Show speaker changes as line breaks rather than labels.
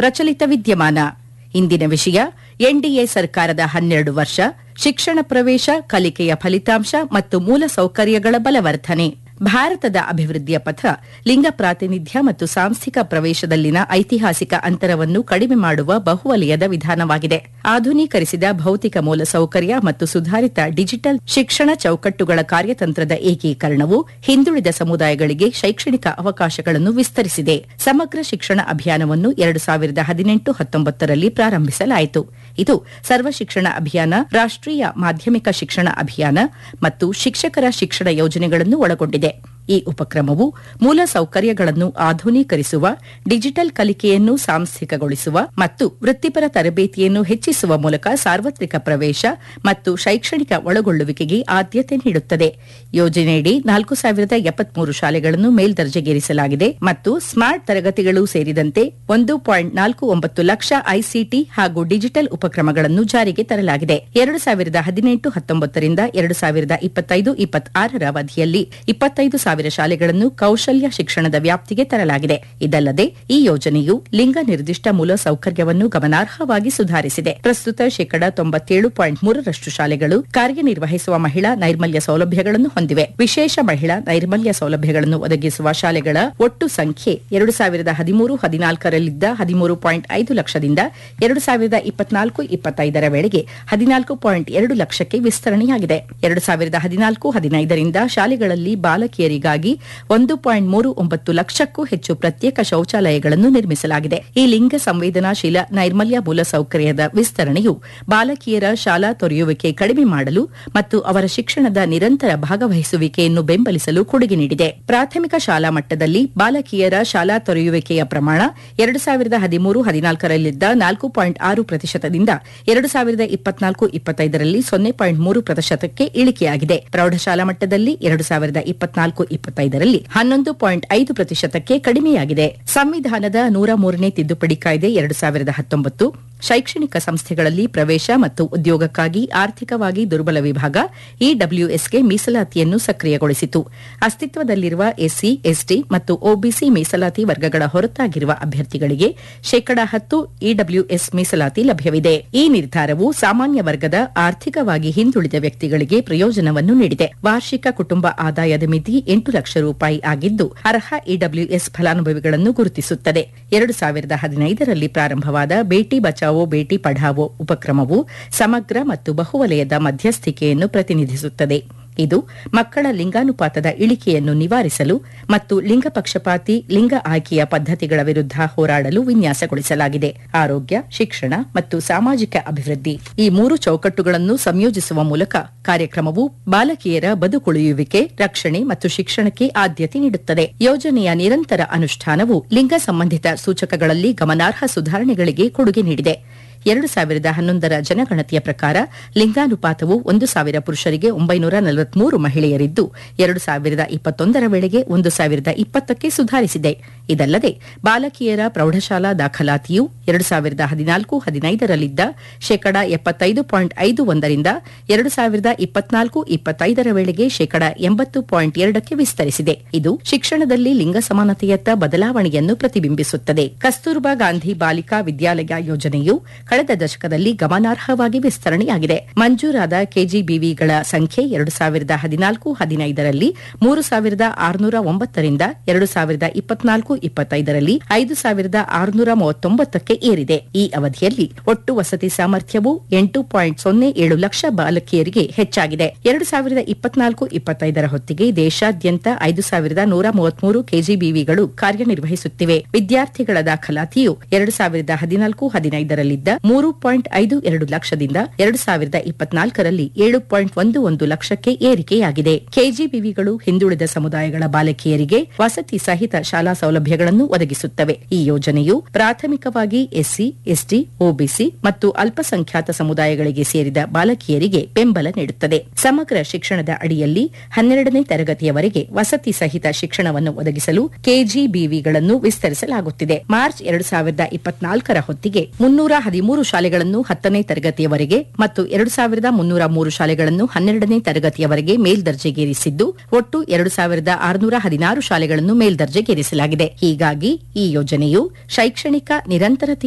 ಪ್ರಚಲಿತ ವಿದ್ಯಮಾನ ಇಂದಿನ ವಿಷಯ ಎನ್ಡಿಎ ಸರ್ಕಾರದ ಹನ್ನೆರಡು ವರ್ಷ ಶಿಕ್ಷಣ ಪ್ರವೇಶ ಕಲಿಕೆಯ ಫಲಿತಾಂಶ ಮತ್ತು ಮೂಲ ಸೌಕರ್ಯಗಳ ಬಲವರ್ಧನೆ ಭಾರತದ ಅಭಿವೃದ್ಧಿಯ ಪಥ ಲಿಂಗ ಪ್ರಾತಿನಿಧ್ಯ ಮತ್ತು ಸಾಂಸ್ಥಿಕ ಪ್ರವೇಶದಲ್ಲಿನ ಐತಿಹಾಸಿಕ ಅಂತರವನ್ನು ಕಡಿಮೆ ಮಾಡುವ ಬಹುವಲಯದ ವಿಧಾನವಾಗಿದೆ ಆಧುನೀಕರಿಸಿದ ಭೌತಿಕ ಮೂಲಸೌಕರ್ಯ ಮತ್ತು ಸುಧಾರಿತ ಡಿಜಿಟಲ್ ಶಿಕ್ಷಣ ಚೌಕಟ್ಟುಗಳ ಕಾರ್ಯತಂತ್ರದ ಏಕೀಕರಣವು ಹಿಂದುಳಿದ ಸಮುದಾಯಗಳಿಗೆ ಶೈಕ್ಷಣಿಕ ಅವಕಾಶಗಳನ್ನು ವಿಸ್ತರಿಸಿದೆ ಸಮಗ್ರ ಶಿಕ್ಷಣ ಅಭಿಯಾನವನ್ನು ಎರಡು ಸಾವಿರದ ಹದಿನೆಂಟು ಹತ್ತೊಂಬತ್ತರಲ್ಲಿ ಪ್ರಾರಂಭಿಸಲಾಯಿತು ಇದು ಸರ್ವ ಶಿಕ್ಷಣ ಅಭಿಯಾನ ರಾಷ್ಟೀಯ ಮಾಧ್ಯಮಿಕ ಶಿಕ್ಷಣ ಅಭಿಯಾನ ಮತ್ತು ಶಿಕ್ಷಕರ ಶಿಕ್ಷಣ ಯೋಜನೆಗಳನ್ನು ಒಳಗೊಂಡಿದೆ ಈ ಉಪಕ್ರಮವು ಮೂಲ ಸೌಕರ್ಯಗಳನ್ನು ಆಧುನೀಕರಿಸುವ ಡಿಜಿಟಲ್ ಕಲಿಕೆಯನ್ನು ಸಾಂಸ್ಥಿಕಗೊಳಿಸುವ ಮತ್ತು ವೃತ್ತಿಪರ ತರಬೇತಿಯನ್ನು ಹೆಚ್ಚಿಸುವ ಮೂಲಕ ಸಾರ್ವತ್ರಿಕ ಪ್ರವೇಶ ಮತ್ತು ಶೈಕ್ಷಣಿಕ ಒಳಗೊಳ್ಳುವಿಕೆಗೆ ಆದ್ಯತೆ ನೀಡುತ್ತದೆ ಯೋಜನೆಯಡಿ ನಾಲ್ಕು ಸಾವಿರದ ಎಪ್ಪತ್ಮೂರು ಶಾಲೆಗಳನ್ನು ಮೇಲ್ದರ್ಜೆಗೇರಿಸಲಾಗಿದೆ ಮತ್ತು ಸ್ಮಾರ್ಟ್ ತರಗತಿಗಳು ಸೇರಿದಂತೆ ಒಂದು ಪಾಯಿಂಟ್ ನಾಲ್ಕು ಒಂಬತ್ತು ಲಕ್ಷ ಐಸಿಟಿ ಹಾಗೂ ಡಿಜಿಟಲ್ ಉಪಕ್ರಮಗಳನ್ನು ಜಾರಿಗೆ ತರಲಾಗಿದೆ ಎರಡು ಸಾವಿರದ ಹದಿನೆಂಟು ಹತ್ತೊಂಬತ್ತರಿಂದ ಎರಡು ಸಾವಿರದ ಇಪ್ಪತ್ತೈದು ಇಪ್ಪತ್ತಾರರ ಅವಧಿಯಲ್ಲಿ ಇಪ್ಪತ್ತೈದು ಸಾವಿರ ಶಾಲೆಗಳನ್ನು ಕೌಶಲ್ಯ ಶಿಕ್ಷಣದ ವ್ಯಾಪ್ತಿಗೆ ತರಲಾಗಿದೆ ಇದಲ್ಲದೆ ಈ ಯೋಜನೆಯು ಲಿಂಗ ನಿರ್ದಿಷ್ಟ ಮೂಲ ಸೌಕರ್ಯವನ್ನು ಗಮನಾರ್ಹವಾಗಿ ಸುಧಾರಿಸಿದೆ ಪ್ರಸ್ತುತ ಶೇಕಡ ತೊಂಬತ್ತೇಳು ಪಾಯಿಂಟ್ ಮೂರರಷ್ಟು ಶಾಲೆಗಳು ಕಾರ್ಯನಿರ್ವಹಿಸುವ ಮಹಿಳಾ ನೈರ್ಮಲ್ಯ ಸೌಲಭ್ಯಗಳನ್ನು ಹೊಂದಿವೆ ವಿಶೇಷ ಮಹಿಳಾ ನೈರ್ಮಲ್ಯ ಸೌಲಭ್ಯಗಳನ್ನು ಒದಗಿಸುವ ಶಾಲೆಗಳ ಒಟ್ಟು ಸಂಖ್ಯೆ ಎರಡು ಸಾವಿರದ ಹದಿಮೂರು ಹದಿನಾಲ್ಕರಲ್ಲಿದ್ದ ಹದಿಮೂರು ಪಾಯಿಂಟ್ ಐದು ಲಕ್ಷದಿಂದ ಎರಡು ಸಾವಿರದ ಇಪ್ಪತ್ನಾಲ್ಕು ಇಪ್ಪತ್ತೈದರ ವೇಳೆಗೆ ಹದಿನಾಲ್ಕು ಪಾಯಿಂಟ್ ಎರಡು ಲಕ್ಷಕ್ಕೆ ವಿಸ್ತರಣೆಯಾಗಿದೆ ಎರಡು ಸಾವಿರದ ಹದಿನಾಲ್ಕು ಹದಿನೈದರಿಂದ ಶಾಲೆಗಳಲ್ಲಿ ಬಾಲಕಿಯರಿಗಾಗಿ ಒಂದು ಪಾಯಿಂಟ್ ಮೂರು ಒಂಬತ್ತು ಲಕ್ಷಕ್ಕೂ ಹೆಚ್ಚು ಪ್ರತ್ಯೇಕ ಶೌಚಾಲಯಗಳನ್ನು ನಿರ್ಮಿಸಲಾಗಿದೆ ಈ ಲಿಂಗ ಸಂವೇದನಾಶೀಲ ನೈರ್ಮಲ್ಯ ಮೂಲಸೌಕರ್ಯದ ವಿಸ್ತರಣೆಯು ಬಾಲಕಿಯರ ಶಾಲಾ ತೊರೆಯುವಿಕೆ ಕಡಿಮೆ ಮಾಡಲು ಮತ್ತು ಅವರ ಶಿಕ್ಷಣದ ನಿರಂತರ ಭಾಗವಹಿಸುವಿಕೆಯನ್ನು ಬೆಂಬಲಿಸಲು ಕೊಡುಗೆ ನೀಡಿದೆ ಪ್ರಾಥಮಿಕ ಶಾಲಾ ಮಟ್ಟದಲ್ಲಿ ಬಾಲಕಿಯರ ಶಾಲಾ ತೊರೆಯುವಿಕೆಯ ಪ್ರಮಾಣ ಎರಡು ಸಾವಿರದ ಹದಿಮೂರು ಹದಿನಾಲ್ಕರಲ್ಲಿದ್ದ ನಾಲ್ಕು ಪಾಯಿಂಟ್ ಆರು ಪ್ರತಿಶತದಿಂದ ಎರಡು ಸಾವಿರದ ಇಪ್ಪತ್ನಾಲ್ಕು ಇಪ್ಪತ್ತೈದರಲ್ಲಿ ಸೊನ್ನೆ ಪಾಯಿಂಟ್ ಮೂರು ಪ್ರತಿಶತಕ್ಕೆ ಇಳಿಕೆಯಾಗಿದೆ ಪ್ರೌಢಶಾಲಾ ಮಟ್ಟದಲ್ಲಿ ಎರಡು ಸಾವಿರದ ಇಪ್ಪತ್ನಾಲ್ಕು ಇಪ್ಪತ್ತೈದರಲ್ಲಿ ಹನ್ನೊಂದು ಪಾಯಿಂಟ್ ಐದು ಪ್ರತಿಶತಕ್ಕೆ ಕಡಿಮೆಯಾಗಿದೆ ಸಂವಿಧಾನದ ನೂರ ಮೂರನೇ ತಿದ್ದುಪಡಿ ಕಾಯ್ದೆ ಎರಡು ಸಾವಿರದ ಹತ್ತೊಂಬತ್ತು ಶೈಕ್ಷಣಿಕ ಸಂಸ್ಥೆಗಳಲ್ಲಿ ಪ್ರವೇಶ ಮತ್ತು ಉದ್ಯೋಗಕ್ಕಾಗಿ ಆರ್ಥಿಕವಾಗಿ ದುರ್ಬಲ ವಿಭಾಗ ಇಡಬ್ಲ್ಯೂಎಸ್ಗೆ ಮೀಸಲಾತಿಯನ್ನು ಸಕ್ರಿಯಗೊಳಿಸಿತು ಅಸ್ತಿತ್ವದಲ್ಲಿರುವ ಎಸ್ಸಿ ಎಸ್ಟಿ ಮತ್ತು ಒಬಿಸಿ ಮೀಸಲಾತಿ ವರ್ಗಗಳ ಹೊರತಾಗಿರುವ ಅಭ್ಯರ್ಥಿಗಳಿಗೆ ಶೇಕಡಾ ಹತ್ತು ಇಡಬ್ಲ್ಯೂಎಸ್ ಮೀಸಲಾತಿ ಲಭ್ಯವಿದೆ ಈ ನಿರ್ಧಾರವು ಸಾಮಾನ್ಯ ವರ್ಗದ ಆರ್ಥಿಕವಾಗಿ ಹಿಂದುಳಿದ ವ್ಯಕ್ತಿಗಳಿಗೆ ಪ್ರಯೋಜನವನ್ನು ನೀಡಿದೆ ವಾರ್ಷಿಕ ಕುಟುಂಬ ಆದಾಯದ ಮಿತಿ ಎಂಟು ಲಕ್ಷ ರೂಪಾಯಿ ಆಗಿದ್ದು ಅರ್ಹ ಇಡಬ್ಲ್ಯೂಎಸ್ ಫಲಾನುಭವಿಗಳನ್ನು ಗುರುತಿಸುತ್ತದೆ ಎರಡು ಸಾವಿರದ ಹದಿನೈದರಲ್ಲಿ ಪ್ರಾರಂಭವಾದ ಬೇಟಿ ಬಚಾವೋ ಬೇಟಿ ಪಢಾವೋ ಉಪಕ್ರಮವು ಸಮಗ್ರ ಮತ್ತು ಬಹುವಲಯದ ಮಧ್ಯಸ್ಥಿಕೆಯನ್ನು ಪ್ರತಿನಿಧಿಸುತ್ತದೆ ಇದು ಮಕ್ಕಳ ಲಿಂಗಾನುಪಾತದ ಇಳಿಕೆಯನ್ನು ನಿವಾರಿಸಲು ಮತ್ತು ಲಿಂಗ ಪಕ್ಷಪಾತಿ ಲಿಂಗ ಆಯ್ಕೆಯ ಪದ್ಧತಿಗಳ ವಿರುದ್ಧ ಹೋರಾಡಲು ವಿನ್ಯಾಸಗೊಳಿಸಲಾಗಿದೆ ಆರೋಗ್ಯ ಶಿಕ್ಷಣ ಮತ್ತು ಸಾಮಾಜಿಕ ಅಭಿವೃದ್ಧಿ ಈ ಮೂರು ಚೌಕಟ್ಟುಗಳನ್ನು ಸಂಯೋಜಿಸುವ ಮೂಲಕ ಕಾರ್ಯಕ್ರಮವು ಬಾಲಕಿಯರ ಬದುಕುಳಿಯುವಿಕೆ ರಕ್ಷಣೆ ಮತ್ತು ಶಿಕ್ಷಣಕ್ಕೆ ಆದ್ಯತೆ ನೀಡುತ್ತದೆ ಯೋಜನೆಯ ನಿರಂತರ ಅನುಷ್ಠಾನವು ಲಿಂಗ ಸಂಬಂಧಿತ ಸೂಚಕಗಳಲ್ಲಿ ಗಮನಾರ್ಹ ಸುಧಾರಣೆಗಳಿಗೆ ಕೊಡುಗೆ ನೀಡಿದೆ ಎರಡು ಸಾವಿರದ ಹನ್ನೊಂದರ ಜನಗಣತಿಯ ಪ್ರಕಾರ ಲಿಂಗಾನುಪಾತವು ಒಂದು ಸಾವಿರ ಪುರುಷರಿಗೆ ಒಂಬೈನೂರ ನಲವತ್ಮೂರು ಮಹಿಳೆಯರಿದ್ದು ಎರಡು ಸಾವಿರದ ಇಪ್ಪತ್ತೊಂದರ ವೇಳೆಗೆ ಒಂದು ಸಾವಿರದ ಇಪ್ಪತ್ತಕ್ಕೆ ಸುಧಾರಿಸಿದೆ ಇದಲ್ಲದೆ ಬಾಲಕಿಯರ ಪ್ರೌಢಶಾಲಾ ದಾಖಲಾತಿಯು ಎರಡು ಸಾವಿರದ ಹದಿನಾಲ್ಕು ಹದಿನೈದರಲ್ಲಿದ್ದ ಶೇಕಡ ಎಪ್ಪತ್ತೈದು ಪಾಯಿಂಟ್ ಐದು ಒಂದರಿಂದ ಎರಡು ಸಾವಿರದ ಇಪ್ಪತ್ನಾಲ್ಕು ಇಪ್ಪತ್ತೈದರ ವೇಳೆಗೆ ಶೇಕಡ ಎಂಬತ್ತು ಪಾಯಿಂಟ್ ಎರಡಕ್ಕೆ ವಿಸ್ತರಿಸಿದೆ ಇದು ಶಿಕ್ಷಣದಲ್ಲಿ ಲಿಂಗ ಸಮಾನತೆಯತ್ತ ಬದಲಾವಣೆಯನ್ನು ಪ್ರತಿಬಿಂಬಿಸುತ್ತದೆ ಕಸ್ತೂರ್ಬಾ ಗಾಂಧಿ ಬಾಲಿಕಾ ವಿದ್ಯಾಲಯ ಯೋಜನೆಯು ಕಳೆದ ದಶಕದಲ್ಲಿ ಗಮನಾರ್ಹವಾಗಿ ವಿಸ್ತರಣೆಯಾಗಿದೆ ಮಂಜೂರಾದ ಕೆಜಿಬಿವಿಗಳ ಸಂಖ್ಯೆ ಎರಡು ಸಾವಿರದ ಹದಿನಾಲ್ಕು ಹದಿನೈದರಲ್ಲಿ ಮೂರು ಸಾವಿರದ ಆರುನೂರ ಒಂಬತ್ತರಿಂದ ಎರಡು ಸಾವಿರದ ಇಪ್ಪತ್ನಾಲ್ಕು ಇಪ್ಪತ್ತೈದರಲ್ಲಿ ಐದು ಸಾವಿರದ ಆರುನೂರ ಮೂವತ್ತೊಂಬತ್ತಕ್ಕೆ ಏರಿದೆ ಈ ಅವಧಿಯಲ್ಲಿ ಒಟ್ಟು ವಸತಿ ಸಾಮರ್ಥ್ಯವು ಎಂಟು ಪಾಯಿಂಟ್ ಸೊನ್ನೆ ಏಳು ಲಕ್ಷ ಬಾಲಕಿಯರಿಗೆ ಹೆಚ್ಚಾಗಿದೆ ಎರಡು ಸಾವಿರದ ಇಪ್ಪತ್ನಾಲ್ಕು ಇಪ್ಪತ್ತೈದರ ಹೊತ್ತಿಗೆ ದೇಶಾದ್ಯಂತ ಐದು ಸಾವಿರದ ನೂರ ಮೂವತ್ಮೂರು ಕೆಜಿಬಿವಿಗಳು ಕಾರ್ಯನಿರ್ವಹಿಸುತ್ತಿವೆ ವಿದ್ಯಾರ್ಥಿಗಳ ದಾಖಲಾತಿಯು ಎರಡು ಸಾವಿರದ ಹದಿನಾಲ್ಕು ಹದಿನೈದರಲ್ಲಿದ್ದ ಮೂರು ಪಾಯಿಂಟ್ ಐದು ಎರಡು ಲಕ್ಷದಿಂದ ಎರಡು ಸಾವಿರದ ಇಪ್ಪತ್ನಾಲ್ಕರಲ್ಲಿ ಏಳು ಪಾಯಿಂಟ್ ಒಂದು ಒಂದು ಲಕ್ಷಕ್ಕೆ ಏರಿಕೆಯಾಗಿದೆ ಕೆಜಿಬಿವಿಗಳು ಹಿಂದುಳಿದ ಸಮುದಾಯಗಳ ಬಾಲಕಿಯರಿಗೆ ವಸತಿ ಸಹಿತ ಶಾಲಾ ಸೌಲಭ್ಯಗಳನ್ನು ಒದಗಿಸುತ್ತವೆ ಈ ಯೋಜನೆಯು ಪ್ರಾಥಮಿಕವಾಗಿ ಎಸ್ಸಿ ಎಸ್ಟಿ ಒಬಿಸಿ ಮತ್ತು ಅಲ್ಪಸಂಖ್ಯಾತ ಸಮುದಾಯಗಳಿಗೆ ಸೇರಿದ ಬಾಲಕಿಯರಿಗೆ ಬೆಂಬಲ ನೀಡುತ್ತದೆ ಸಮಗ್ರ ಶಿಕ್ಷಣದ ಅಡಿಯಲ್ಲಿ ಹನ್ನೆರಡನೇ ತರಗತಿಯವರೆಗೆ ವಸತಿ ಸಹಿತ ಶಿಕ್ಷಣವನ್ನು ಒದಗಿಸಲು ಕೆಜಿಬಿವಿಗಳನ್ನು ವಿಸ್ತರಿಸಲಾಗುತ್ತಿದೆ ಮಾರ್ಚ್ ಎರಡು ಸಾವಿರದ ಇಪ್ಪತ್ನಾಲ್ಕರ ಹೊತ್ತಿಗೆ ಮುನ್ನೂರ ಹದಿಮೂರು ಶಾಲೆಗಳನ್ನು ಹತ್ತನೇ ತರಗತಿಯವರೆಗೆ ಮತ್ತು ಎರಡು ಸಾವಿರದ ಮುನ್ನೂರ ಮೂರು ಶಾಲೆಗಳನ್ನು ಹನ್ನೆರಡನೇ ತರಗತಿಯವರೆಗೆ ಮೇಲ್ದರ್ಜೆಗೇರಿಸಿದ್ದು ಒಟ್ಟು ಎರಡು ಸಾವಿರದ ಆರುನೂರ ಹದಿನಾರು ಶಾಲೆಗಳನ್ನು ಮೇಲ್ದರ್ಜೆಗೇರಿಸಲಾಗಿದೆ ಹೀಗಾಗಿ ಈ ಯೋಜನೆಯು ಶೈಕ್ಷಣಿಕ ನಿರಂತರತೆ